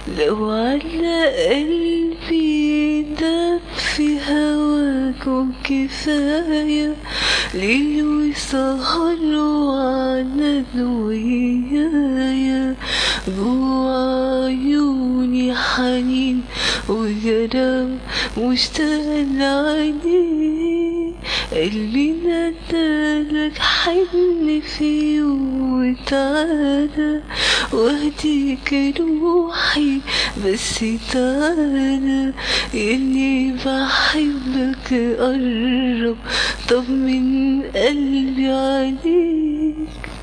لو على قلبي دب في هواك وكفاية ليل وسهر وعناد ويايا جوا عيوني حنين وجرام مشتاق لعينيك قلبي ندالك حن في وتعالى واهديك روحي بس تعالى يلي بحبك قرب طمن قلبي عليك